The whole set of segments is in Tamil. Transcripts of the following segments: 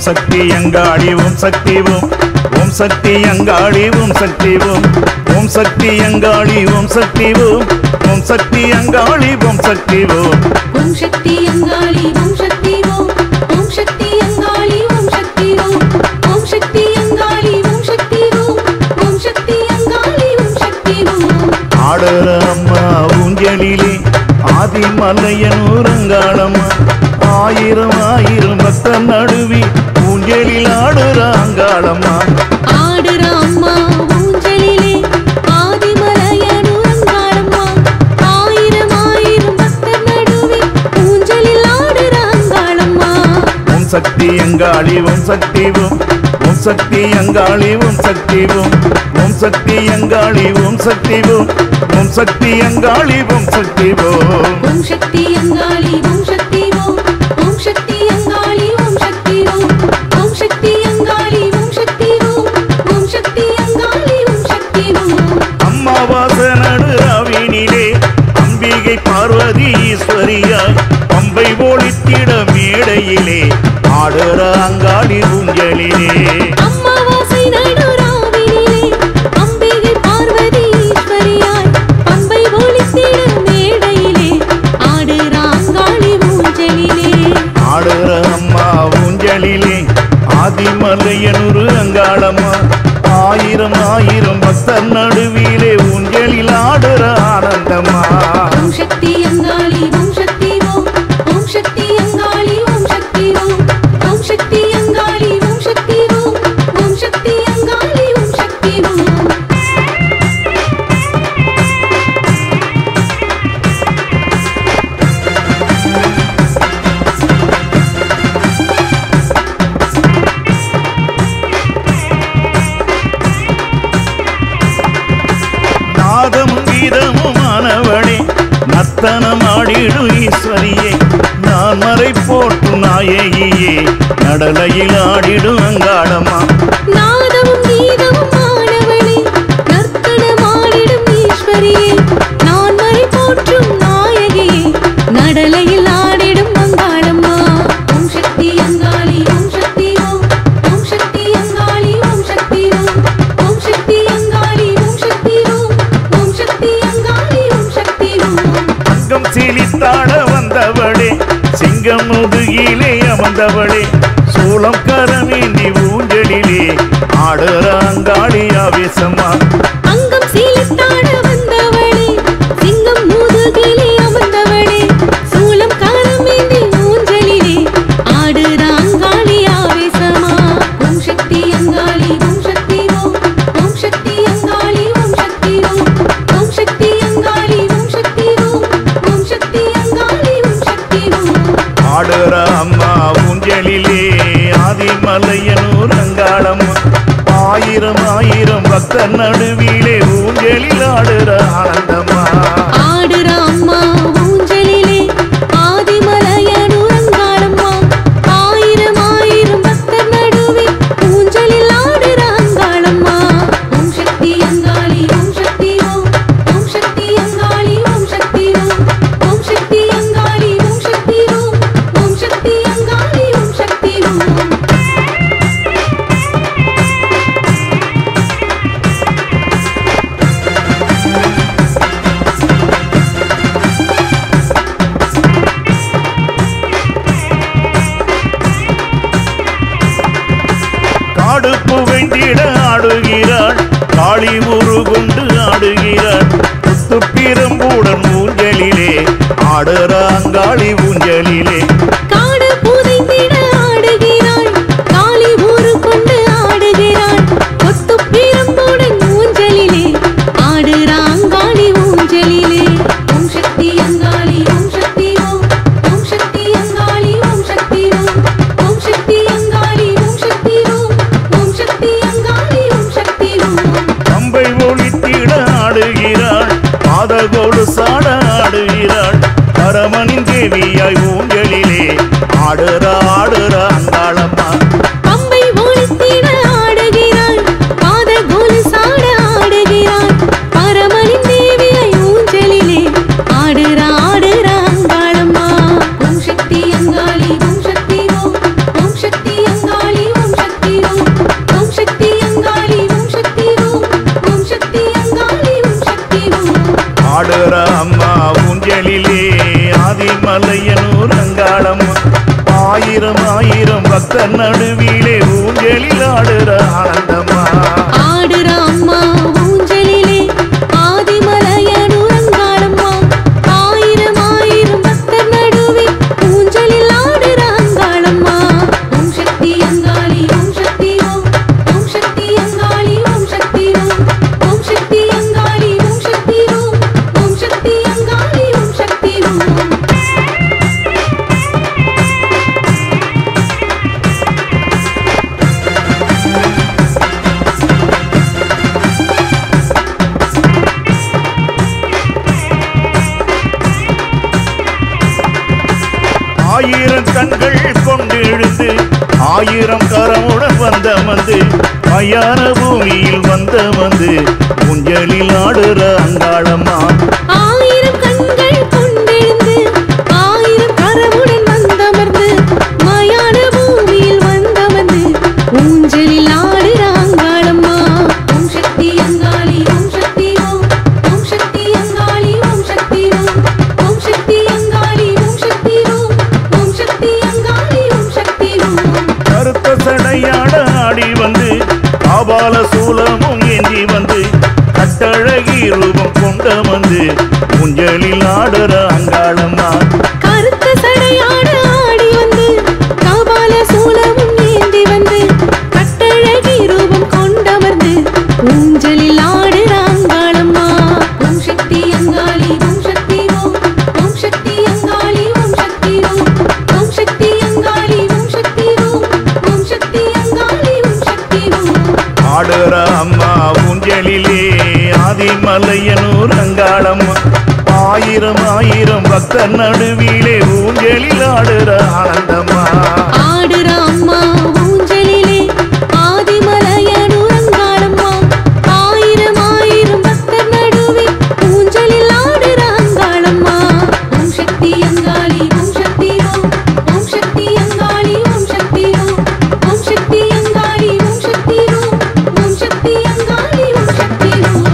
சக்தி அங்காளி ஓம் சக்தி ஓம் ஓம் சக்தி அங்காளி ஓம் சக்தி ஓம் ஓம் சக்தி அங்காளி ஓம் சக்தி ஓம் ஓம் சக்தி அங்காளி ஓம் சக்தி ஓம் ஓம் சக்தி அங்காளி ஓம் சக்தி ஓம் ஓம் சக்தி அங்காளி ஓம் சக்தி ஓம் ஓம் சக்தி அங்காளி ஓம் சக்தி ஓம் ஓம் சக்தி அங்காளி ஓம் சக்தி ஓம் ஆடுற அம்மா ஊஞ்சலிலே ஆதிமலையனூரங்காளம்மா ஆயிரம் ஆயிரம் பக்தர் நடுவி ஊஞ்சலில் ஆடுற அங்காளம்மா ஆடுற அம்மா ஊஞ்சலிலே ஆதிமலையனூரங்காளம்மா ஆயிரம் ஆயிரம் பக்தர் நடுவே ஊஞ்சலில் ஆடுற அங்காளம்மா ஓம் சக்தி அங்காளி ஓம் சக்தி ஓம் ஓம் சக்தி அங்காளி ஓம் சக்தி ஓம் ஓம் சக்தி அங்காளி ஓம் சக்தி ஓம் ஓம் சக்தி அங்காளி ஓம் சக்தி ஓம் ஓம் சக்தி அங்காளி ஓம் சக்தி ஓம் ஓம் சக்தி அங்காளி ஓம் சக்தி ஓம் ஓம் சக்தி அங்காளி ஓம் சக்தி ஓம் ஓம் சக்தி அங்காளி ஓம் சக்தி ஓம் அம்மாவாச நடுராவினிலே அம்பிகை பார்வதி ஈஸ்வரியாய் பம்பை ஒளித்திட மேடையிலே ஆடுற அங்காளி ஊஞ்சலிலே அம்மாவாசை நடுராவினிலே அம்பிகை பார்வதி ஈஸ்வரியாய் பம்பை ஒளித்திட மேடையிலே ஆடுற அங்காளி ஊஞ்சலிலே ஆடுற அம்மா ஊஞ்சலிலே ஆதிமலையனூரு அங்காளம்மா ஆயிரம் ஆயிரம் பக்தர் நடுவிலே ஊஞ்சலில் ஆடுற ஆனந்தம்மா ஓம் சக்தி அங்காளி ஓம் சக்தி ஓம் ஓம் சக்தி அங்காளி ஓம் சக்தி ஓம் ஓம் சக்தி அங்காளி ஓம் சக்தி ஓம் ஓம் சக்தி அங்காளி ஓம் சக்தி ஓம் நாதமும் கீதமுமானவளே நத்தனம் ஆடிடு ஈஸ்வரியே நான் மறை போட்டு நாயகியே நடலையில் ஆடிடு அங்காளம்மா நாதமும் கீதமும் ஆனவளே நர்த்தனமாடிடும் ஈஸ்வரியே நான் மறை போற்றும் நாயகியே நடலையில் ஆடிடும் மங்காளம்மா ஓம் சக்தி அங்காளி ஓம் சக்தி ஓம் ஓம் சக்தி அங்காளி ஓம் சக்தி ஓம் ஓம் சக்தி அங்காளி ஓம் சக்தி ஓம் ஓம் சக்தி அங்காளி ஓம் சக்தி ஓம் அங்கம் சீலித்தாட வந்தவளே சிங்கம் முதுகிலே அமர்ந்தவளே சூளம் கரமேந்தி ஊஞ்சலிலே ஆடுற அங்காளி ஆவேசமா அங்கம் சீலித்தாட வந்தவளே சிங்கம் முதுகிலே அமர்ந்தவளே சூலம் காலமேந்தி ஊஞ்சலிலே ஆடுற அங்காளி ஆவேசமா ஓம் சக்தி அங்காளி ஓம் சக்தி ஓம் ஓம் சக்தி அங்காளி ஓம் சக்தி ஓம் ஓம் சக்தி அங்காளி ஓம் சக்தி ஓம் ஓம் சக்தி அங்காளி ஓம் சக்தி ஓம் ஆடுற அம்மா ஊஞ்சலிலே ஆதிமலையனூர் அங்காளம்மா ஆயிரம் ஆயிரம் பக்தர் நடுவிலே ஊஞ்சலில் ஆடுற ஆனந்தம்மா ஆடுற அம்மா ஊஞ்சலிலே ஆதிமலையனூரங்காளம்மா ஆயிரம் ஆயிரம் பக்தர் நடுவே ஊஞ்சலில் ஆடுற அங்காளம்மா ஓம் சக்தி அங்காளி ஓம் சக்தி ஓம் ஓம் சக்தி அங்காளி ஓம் சக்தி ஓம் ஓம் சக்தி அங்காளி ஓம் சக்தி ஓம் ஓம் சக்தி அங்காளி ஓம் சக்தி ஓம் காடு புகைந்திட ஆடுகிறாள் காளி உரு கொண்டு ஆடுகிறாள் புத்துப்பிரம்புடன் ஊஞ்சலிலே ஆடுற அங்காளி ஊஞ்சலிலே காடு புதைந்திட ஆடுகிறாள் காளி ஊரு கொண்டு ஆடுகிறாள் கொத்து பிரம்புடன் ஊஞ்சலிலே ஆடுற அங்காளி ஊஞ்சலிலே ஓம் சக்தி அங்காளி ஓம் சக்தி ஓம் ஓம் சக்தி அங்காளி ஓம் சக்தி ஓம் ஓம் சக்தி அங்காளி ஓம் சக்தி ஓம் ஓம் சக்தி அங்காளி ஓம் சக்தி ஓம் கம்பை ஒளித்திட ஆடுகிறாள் பாதகோடு சாட ஆடுகிறாள் பரமனின் தேவியாய் ஊஞ்சலிலே ஆடுற ஆடுற அங்காளம்மா பம்பை ஒளித்திட ஆடுகிறாள் பாத கோலுசாட ஆடுகிறாள் பரமனின் தேவியை ஊஞ்சலிலே ஆடுற ஆடுற அங்காளம்மா ஓம் சக்தி அங்காளி ஓம் சக்தி ஓம் ஓம் சக்தி அங்காளி ஆடுற அம்மா ஊஞ்சலிலே ஆதிமலையனூர் அங்காளம்மா ஆயிரம் ஆயிரம் பக்தர் நடுவிலே ஊஞ்சலில் ஆடுற ஆனந்தம்மா ஆடுற அம்மா ஊஞ்சலிலே ஆதிமலையனூர் அங்காளம்மா ஆயிரம் ஆயிரம் பக்தர் நடுவில் ஊஞ்சலில் ஆடுற அங்காளம்மா ஓம் சக்தி அங்காளி ஓம் சக்தி ஓம் ஓம் சக்தி அங்காளி ஓம் சக்தி ஓம் ஓம் சக்தி அங்காளி ஓம் சக்தி ஓம் ஓம் சக்தி அங்காளி ஓம் சக்தி ஓம் ஆயிரம் கண்கள் கொண்டு எழுந்து ஆயிரம் கரமுடன் வந்த வந்து மயான பூமியில் வந்த வந்து ஊஞ்சலில் ஆடுற அங்காளம்மா ஆயிரம் கண்கள் கொண்டெழுந்து ஆயிரம் கரமுடன் வந்தமர்ந்து மயான பூமியில் வந்தமர்ந்து ஊஞ்சலில் ஆடுற அங்காளம்மா ஓம் சக்தி அங்காளி ஓம் சக்தி ஓம் ஓம் சக்தி அங்காளி ஓம் சக்தி ஓம் ஓம் சக்தி அங்காளி ஓம் சக்தி ஓம் ஓம் சக்தி அங்காளி ஓம் சக்தி ஓம் கருத்த சடையாட ஆடி வந்து காபால சூலமும் ஏந்தி வந்து கட்டழகி ரூபம் கொண்ட வந்து ஊஞ்சலில் ஆடுற அங்காளம்மா கருத்த சடையாட ஆடி வந்து காபால சூலமும் ஏந்தி வந்து கட்டழகி ரூபம் கொண்டமர்ந்து ஊஞ்சலில் ஆடுற அங்காளம்மா ஓம் சக்தி அங்காளி ஓம் சக்தி ஓம் ஓம் சக்தி அங்காளி ஓம் சக்தி ஓம் ஓம் சக்தி அங்காளி ஓம் சக்தி ஓம் ஓம் சக்தி அங்காளி ஓம் சக்தி ஓம் ஆடுற அம்மா ஊஞ்சலிலே ஆதிமலையனூர் அங்காளம்மா ஆயிரம் ஆயிரம் பக்தர் நடுவிலே ஊஞ்சலில் ஆடுற ஆனந்தம்மா ஆடுற அம்மா ஊஞ்சலிலே ஆதிமலையனூர் அங்காளம்மா ஆயிரம் ஆயிரம் பக்தர் நடுவில் ஊஞ்சலில் ஆடுற அங்காளம்மா ஓம் சக்தி அங்காளி ஓம் சக்தி ஓம் ஓம் சக்தி அங்காளி ஓம் சக்தி ஓம் ஓம் சக்தி அங்காளி ஓம் சக்தி ஓம் ஓம் சக்தி அங்காளி ஓம் சக்தி ஓம்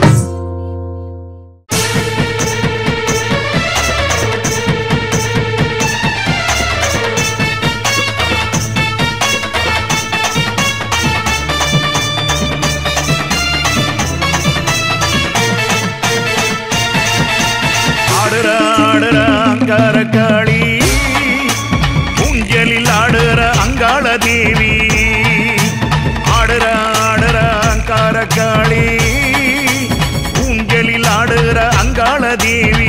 ஆடுற ஆடுற அங்காரக்காளி ஊஞ்சலில் ஆடுற அங்காள தேவி ஆடுற ஆடுற அங்காரக்காளி ஊஞ்சலில் ஆடுற அங்காள தேவி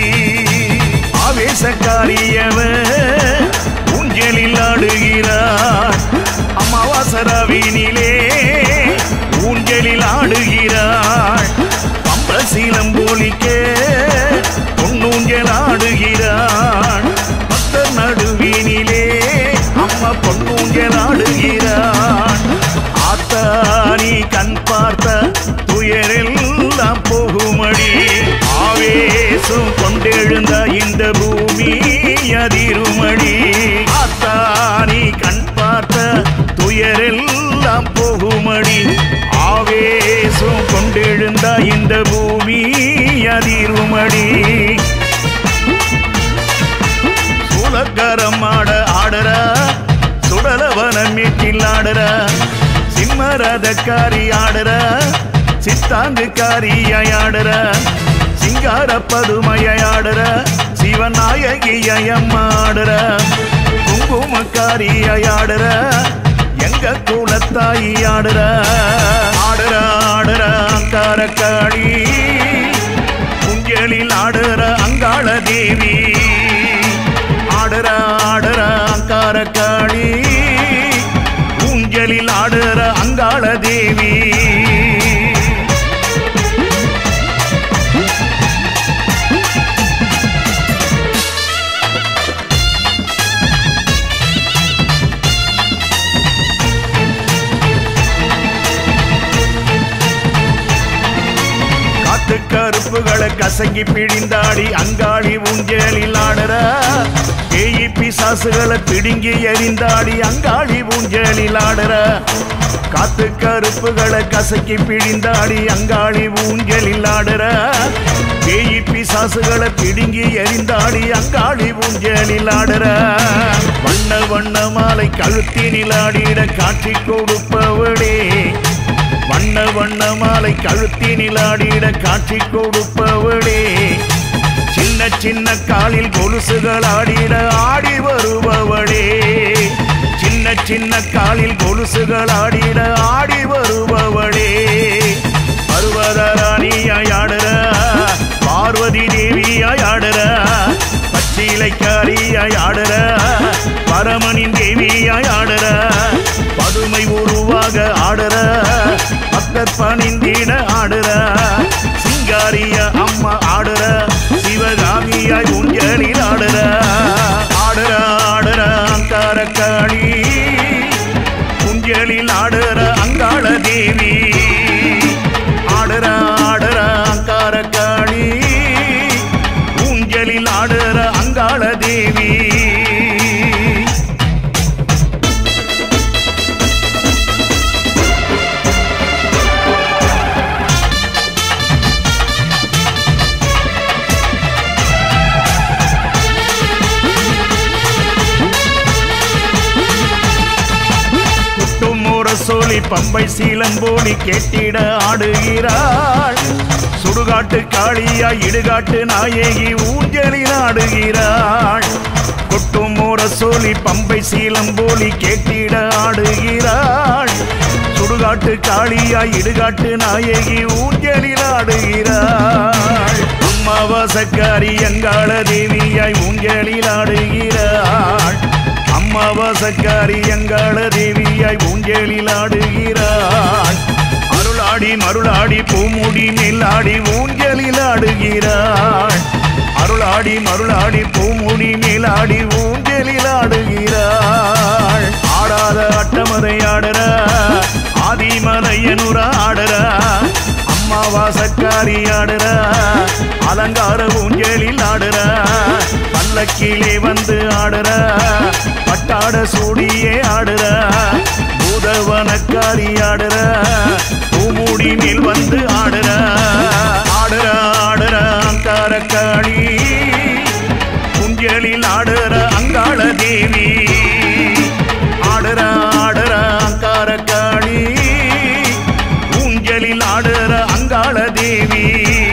ஆவேசக்காரியவ ஊஞ்சலில் ஆடுகிறார் அமாவாசரவினிலே ஊஞ்சலில் ஆடுகிறாள் பம்பசீலம் போலிக்க பொன்னூஞ்சல் ஆடுகிறாள் பக்தர் நடுவினிலே அம்மா பொன்னூஞ்சல் ஆடுகிறாள் ஆத்தானி கண் பார்த்த துயரெல்லாம் போகுமடி ஆவேசம் கொண்டெழுந்த இந்த பூமி அதிருமடி ஆத்தானி கண் பார்த்த துயரெல்லாம் போகுமடி ஆவேசம் கொண்டெழுந்த இந்த பூமி அதிருமடி சூலக்கரம் ஆட ஆடுற சுடலவன மீட்டில் ஆடுற சிம்மரதக்காரி ஆடுற சித்தாங்குக்காரியாய் ஆடுற சிங்கார பதுமையை ஆடுற சிவநாயகியம் ஆடுற குங்குமக்காரியாய் ஆடுற எங்க குலத்தாயி ஆடுற ஆடுற ஆடுற அங்காரக்காளி குஞ்சலில் ஆடுற அங்காள தேவி ஆடுற ஆடுற அங்காரக்காளி ஊஞ்சலில் ஆடுற அங்காள தேவி காத்து கருப்புகளை கச கசங்கி பிழிந்தாடி அங்காளி ஊஞ்சலில் ஆடுற பேயி பிசாசுகளை பிடுங்கி எறிந்தாடி அங்காளி ஊஞ்சலில் ஆடுற காத்து கருப்புகளை கசக்கி பிழிந்தாடி அங்காளி ஊஞ்சலில் ஆடுற பேயி பிசாசுகளை பிடுங்கி எறிந்தாடி அங்காளி ஊஞ்சலில் ஆடுற வண்ண வண்ண மாலை கழுத்தினில் ஆடிட காட்சி கொடுப்பவளே வண்ண வண்ண மாலை கழுத்தினில் ஆடிட காட்சி கொடுப்பவளே சின்ன சின்ன காலில் கொலுசுகள் ஆடிட ஆடி வருபவளே சின்ன சின்ன காலில் கொலுசுகள் ஆடிட ஆடி வருபவளே பருவதராணியாய் ஆடுற பார்வதி தேவியாய் ஆடுற பச்சிலைக்காரியாய் ஆடுற பரமனின் தேவியாய் ஆடுற பதுமை உருவாக ஆடுற பக்தர் பணிந்திட ஆடுற சிங்காரிய அம்மா ஆடுற சிவகாமியாய் ஊஞ்சலில் ஆடுற ஆடுற ஆடுற அங்காரக்காளி ஊஞ்சலில் ஆடுற அங்காள தேவி ஆடுற ஆடுற அங்காரக்காளி ஊஞ்சலில் ஆடுற அங்காள தேவி குட்டும் முரசொலி பம்பை சீலம்போலி கேட்டிட ஆடுகிறாள் சுடுகாட்டு காளியா இடுகாட்டு நாயகி ஊஞ்சலில் ஆடுகிறாள் கொட்டும் முரசொலி பம்பை சீலம்போலி கேட்டிட ஆடுகிறாள் சுடுகாட்டு காளியா இடுகாட்டு நாயகி ஊஞ்சலில் ஆடுகிறாள் அம்மாவாசக்காரி அங்காள தேவியாய் ஊஞ்சலில் ஆடுகிறாள் அம்மாவாசக்காரி அங்காள தேவியாய் ஊஞ்சலில் ஆடுகிறாள் அருளாடி மருளாடி பூமுடி மேலாடி ஊஞ்சலில் ஆடுகிறாள் அருளாடி மருளாடி பூமுடி மேலாடி ஊஞ்சலில் ஆடுகிறாள் ஆடாத அட்டமதை ஆடுற ஆதிமலையனுர ஆடுற அம்மாவாசக்காரி ஆடுற அலங்கார ஊஞ்சலில் ஆடுற பல்லக்கிலே வந்து ஆடுற பட்டாட சூடியே ஆடுற பூதவனக்காரி ஆடுற பூமுடி மேல் வந்து ஆடுற ஆடுற ஆடுற அங்காரக்காளி ஊஞ்சலில் ஆடுற அங்காள தேவி ஆடுற ஆடுற அங்காரக்காளி ஊஞ்சலில் ஆடுற அங்காள தேவி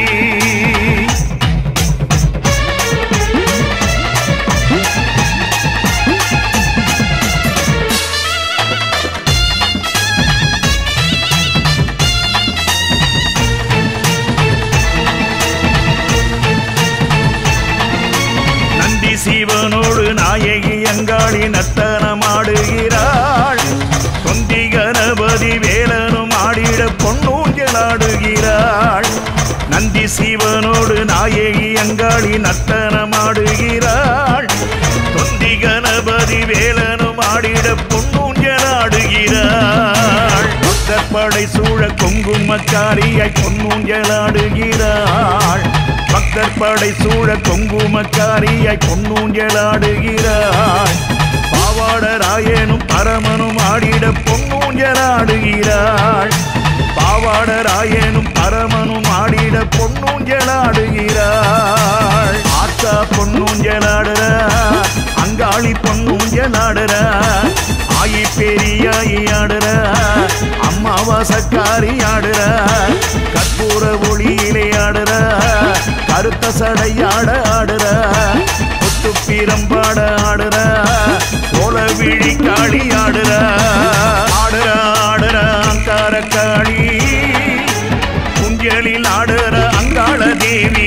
நந்தி சீவனோடு நாயகி அங்காளி நத்தனமாடுகிறாள் தொந்தி கணபதி வேலனும் ஆடிட பொன்னூஞ்சலாடுகிறாள் நந்தி சீவனோடு நாயகி அங்காளி நத்தனமாடுகிறாள் தொந்தி கணபதி வேலனும் ஆடிட பொன்னூஞ்சலாடுகிறாள் பக்தப்படை சூழ கொங்குமக்காரியாய் பொன்னூஞ்சலாடுகிறாள் பக்தர் படை சூழ கொங்குமக்காரியாய் பொன்னூஞ்சலாடுகிறாள் பாவாடராயனும் பரமனும் ஆடிட பொன்னூஞ்சலாடுகிறாள் பாவாடராயனும் பரமனும் ஆடிட பொன்னூஞ்சலாடுகிறாள் ஆத்தா பொன்னூஞ்சலாடுற அங்காளி பொன்னூஞ்சலாடுற ஆயி பெரியாயி ஆடுற அம்மாவாசக்காரி ஆடுற கற்பூர ஒளியிலே ஆடுற கருத்த சடையாட ஆடுற முத்து பிரம்பாட ஆடுற கோல விழி காளி ஆடுற ஆடுற ஆடுற அங்கார காளி குஞ்சலில் ஆடுற அங்காள தேவி